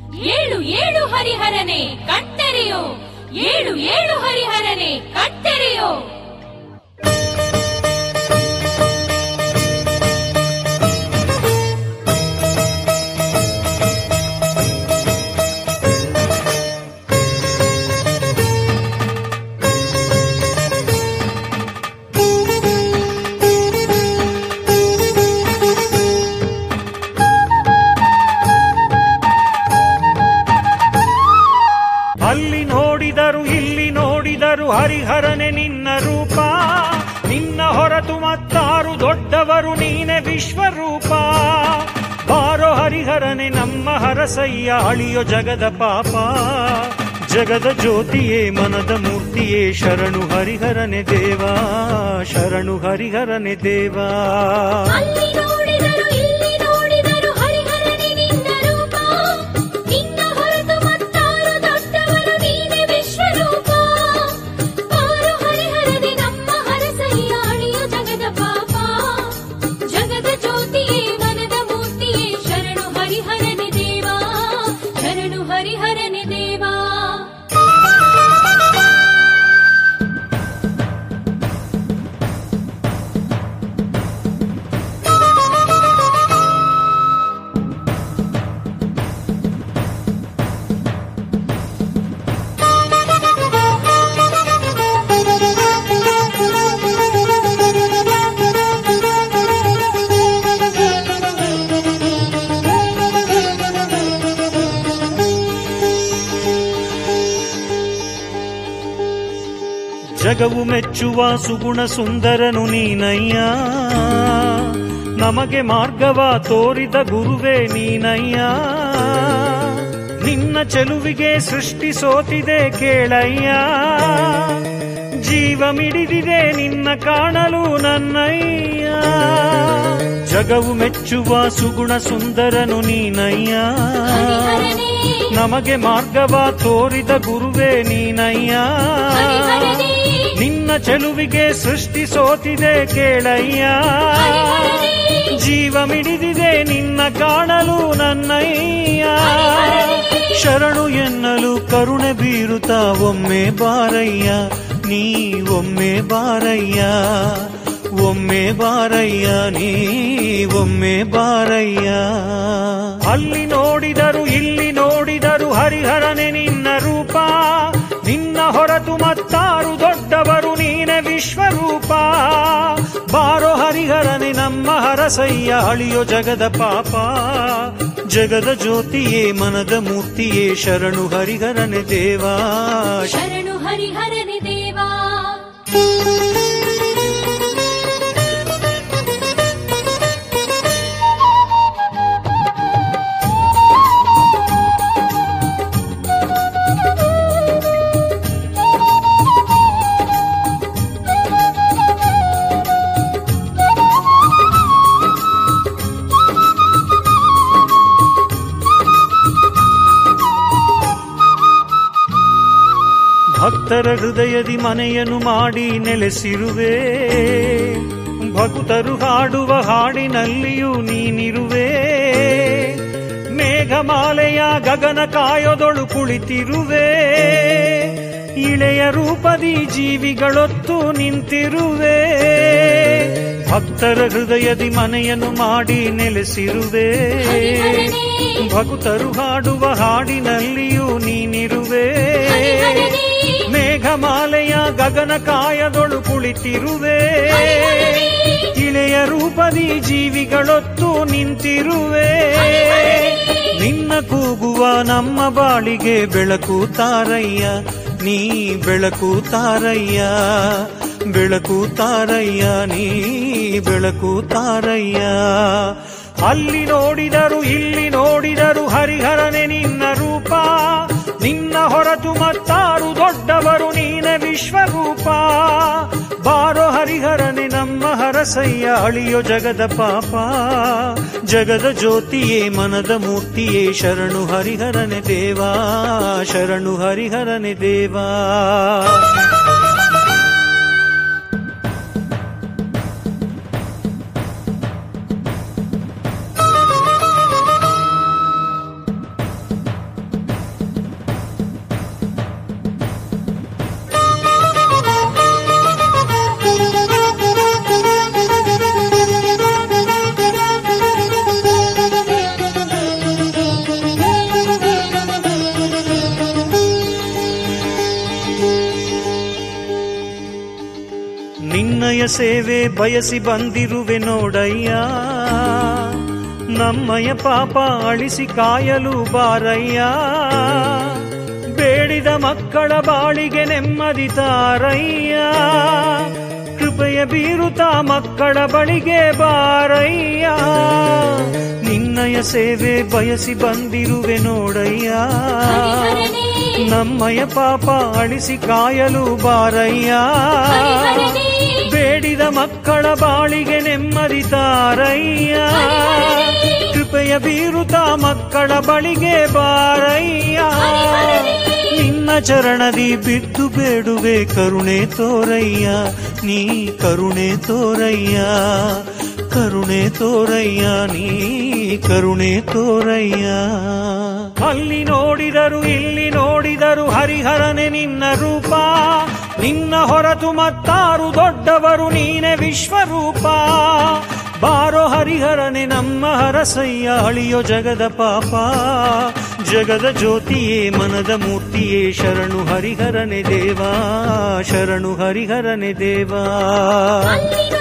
ಏಳು ಏಳು ಹರಿಹರನೆ ಕಟ್ಟೆರೆಯೋ ಏಳು ಏಳು ಹರಿಹರನೆ ಕಟ್ಟೆರೆಯೋ ಅಲ್ಲಿ ನೋಡಿದರು ಇಲ್ಲಿ ನೋಡಿದರು ಹರಿಹರನೆ ನಿನ್ನ ರೂಪ ನಿನ್ನ ಹೊರತು ಮತ್ತಾರು ದೊಡ್ಡವರು ನೀನೆ ವಿಶ್ವರೂಪ ಬಾರೋ ಹರಿಹರನೆ ನಮ್ಮ ಹರಸಯ್ಯ ಅಳಿಯೋ ಜಗದ ಪಾಪ ಜಗದ ಜ್ಯೋತಿಯೇ ಮನದ ಮೂರ್ತಿಯೇ ಶರಣು ಹರಿಹರನೆ ದೇವಾ ಶರಣು ಹರಿಹರನೆ ದೇವಾ ಅಲ್ಲಿ ನೋಡಿದರು ಇಲ್ಲಿ ನೋಡಿದರು ಹರಿಹರನೆ ನಿನ್ನ ರೂಪ ನಿನ್ನ ಹೊರತು ಮತ್ತಾರು ದೊಡ್ಡವರು ನೀನೆ ವಿಶ್ವರೂಪ ಬಾರು ಹರಿಹರನೆ ನಮ್ಮ ಹರಸಯ್ಯ ಅಳಿಯೋ ಜಗದ ಪಾಪ ಜಗದ ಜ್ಯೋತಿಯೇ ಮನದ ಮೂರ್ತಿಯೇ ಶರಣು ಹರಿಹರನೆ ದೇವಾ ಶರಣು ಹರಿಹರನೆ ದೇವಾ ಜಗವು ಮೆಚ್ಚುವ ಸುಗುಣ ಸುಂದರನು ನೀನಯ್ಯ ನಮಗೆ ಮಾರ್ಗವ ತೋರಿದ ಗುರುವೇ ನೀನಯ್ಯ ನಿನ್ನ ಚೆಲುವಿಗೆ ಸೃಷ್ಟಿ ಸೋತಿದೆ ಕೇಳಯ್ಯ ಜೀವ ಮಿಡಿದಿದೆ ನಿನ್ನ ಕಾಣಲು ನನ್ನಯ್ಯ ಜಗವು ಮೆಚ್ಚುವ ಸುಗುಣ ಸುಂದರನು ನೀನಯ್ಯ ಹರಿಹರನೇ ನಮಗೆ ಮಾರ್ಗವ ತೋರಿದ ಗುರುವೇ ನೀನಯ್ಯ ಹರಿಹರನೇ ನಿನ್ನ ಚೆಲುವಿಗೆ ಸೃಷ್ಟಿ ಸೋತಿದೆ ಕೇಳಯ್ಯ ಜೀವ ಮಿಡಿದಿದೆ ನಿನ್ನ ಕಾಣಲು ನನ್ನಯ್ಯ ಶರಣು ಎನ್ನಲು ಕರುಣೆ ಬೀರುತ್ತ ಒಮ್ಮೆ ಬಾರಯ್ಯ ನೀ ಒಮ್ಮೆ ಬಾರಯ್ಯ ಒಮ್ಮೆ ಬಾರಯ್ಯ ನೀ ಒಮ್ಮೆ ಬಾರಯ್ಯ ಅಲ್ಲಿ ನೋಡಿದರು ಇಲ್ಲಿ ನೋಡಿದರು ಹರಿಹರನೆ ನಿನ್ನ ರೂಪ ನಿನ್ನ ಹೊರತು ಮತ್ತಾರು ದೊಡ್ಡವರು ನೀನೆ ವಿಶ್ವರೂಪ ಬಾರೋ ಹರಿಹರನೆ ನಮ್ಮ ಹರಸಯ್ಯ ಅಳಿಯೋ ಜಗದ ಪಾಪ ಜಗದ ಜ್ಯೋತಿಯೇ ಮನದ ಮೂರ್ತಿಯೇ ಶರಣು ಹರಿಹರನೆ ದೇವಾ ಶರಣು ಹರಿಹರನೆ ದೇವಾ ಭಕ್ತರ ಹೃದಯದಿ ಮನೆಯನ್ನು ಮಾಡಿ ನೆಲೆಸಿರುವೆ ಭಕ್ತರು ಹಾಡುವ ಹಾಡಿನಲ್ಲಿಯೂ ನೀನಿರುವೆ ಮೇಘಮಾಲೆಯ ಗಗನ ಕಾಯೊದೊಳು ಕುಳಿತಿರುವೆ ಇಳೆಯ ರೂಪದಿ ಜೀವಿಗಳೊತ್ತು ನಿಂತಿರುವೆ ಭಕ್ತರ ಹೃದಯದಿ ಮನೆಯನ್ನು ಮಾಡಿ ನೆಲೆಸಿರುವೆ ಹರಿಹರನೇ ಭಕ್ತರು ಹಾಡುವ ಹಾಡಿನಲ್ಲಿಯೂ ನೀನಿರುವೆ ಹರಿಹರನೇ ಮೇಘಮಾಲೆಯ ಗಗನ ಕಾಯದೊಳು ಕುಳಿತಿರುವೆ ಇಳೆಯ ರೂಪದಿ ಜೀವಿಗಳೊತ್ತು ನಿಂತಿರುವೆ ನಿನ್ನ ಕೂಗುವ ನಮ್ಮ ಬಾಳಿಗೆ ಬೆಳಕು ತಾರಯ್ಯ ನೀ ಬೆಳಕು ತಾರಯ್ಯ ಬೆಳಕು ತಾರಯ್ಯ ನೀ ಬೆಳಕು ತಾರಯ್ಯ ಅಲ್ಲಿ ನೋಡಿದರು ಇಲ್ಲಿ ನೋಡಿದರು ಹರಿಹರನೆ ನಿನ್ನ ರೂಪ ನಿನ್ನ ಹೊರತು ಮತ್ತಾರು ದೊಡ್ಡವರು ನೀನೆ ವಿಶ್ವರೂಪ ಬಾರೋ ಹರಿಹರನೆ ನಮ್ಮ ಹರಸಯ್ಯ ಅಳಿಯೋ ಜಗದ ಪಾಪ ಜಗದ ಜ್ಯೋತಿಯೇ ಮನದ ಮೂರ್ತಿಯೇ ಶರಣು ಹರಿಹರನೆ ದೇವಾ ಶರಣು ಹರಿಹರನೆ ದೇವಾ ಸೇವೆ ಬಯಸಿ ಬಂದಿರುವೆ ನೋಡಯ್ಯ ನಮ್ಮಯ ಪಾಪ ಅಳಿಸಿ ಕಾಯಲು ಬಾರಯ್ಯ ಬೇಡಿದ ಮಕ್ಕಳ ಬಾಳಿಗೆ ನೆಮ್ಮದಿ ತಾರಯ್ಯ ಕೃಪೆಯ ಬೀರುತ್ತ ಮಕ್ಕಳ ಬಳಿಗೆ ಬಾರಯ್ಯ ನಿನ್ನಯ ಸೇವೆ ಬಯಸಿ ಬಂದಿರುವೆ ನೋಡಯ್ಯ ಹರಿಹರನೇ ನಮ್ಮಯ ಪಾಪ ಅಳಿಸಿ ಕಾಯಲು ಬಾರಯ್ಯ ಹರಿಹರನೇ ಬೇಡಿದ ಮಕ್ಕಳ ಬಾಳಿಗೆ ನೆಮ್ಮದಿ ತಾರಯ್ಯ ಕೃಪೆಯ ಬೀರುತ್ತ ಮಕ್ಕಳ ಬಳಿಗೆ ಬಾರಯ್ಯ ನಿನ್ನ ಚರಣದಿ ಬಿದ್ದು ಬೇಡುವೆ ಕರುಣೆ ತೋರಯ್ಯ ನೀ ಕರುಣೆ ತೋರಯ್ಯ ಕರುಣೆ ತೋರಯ್ಯ ನೀ ಕರುಣೆ ತೋರಯ್ಯ ಅಲ್ಲಿ ನೋಡಿದರು ಇಲ್ಲಿ ನೋಡಿದರು ಹರಿಹರನೆ ನಿನ್ನ ರೂಪ ನಿನ್ನ ಹೊರತು ಮತ್ತಾರು ದೊಡ್ಡವರು ನೀನೆ ವಿಶ್ವರೂಪ ಬಾರೋ ಹರಿಹರನೆ ನಮ್ಮ ಹರಸಯ್ಯ ಅಳಿಯೋ ಜಗದ ಪಾಪ ಜಗದ ಜ್ಯೋತಿಯೇ ಮನದ ಮೂರ್ತಿಯೇ ಶರಣು ಹರಿಹರನೆ ದೇವಾ ಶರಣು ಹರಿಹರನೆ ದೇವಾ ಅಲ್ಲಿ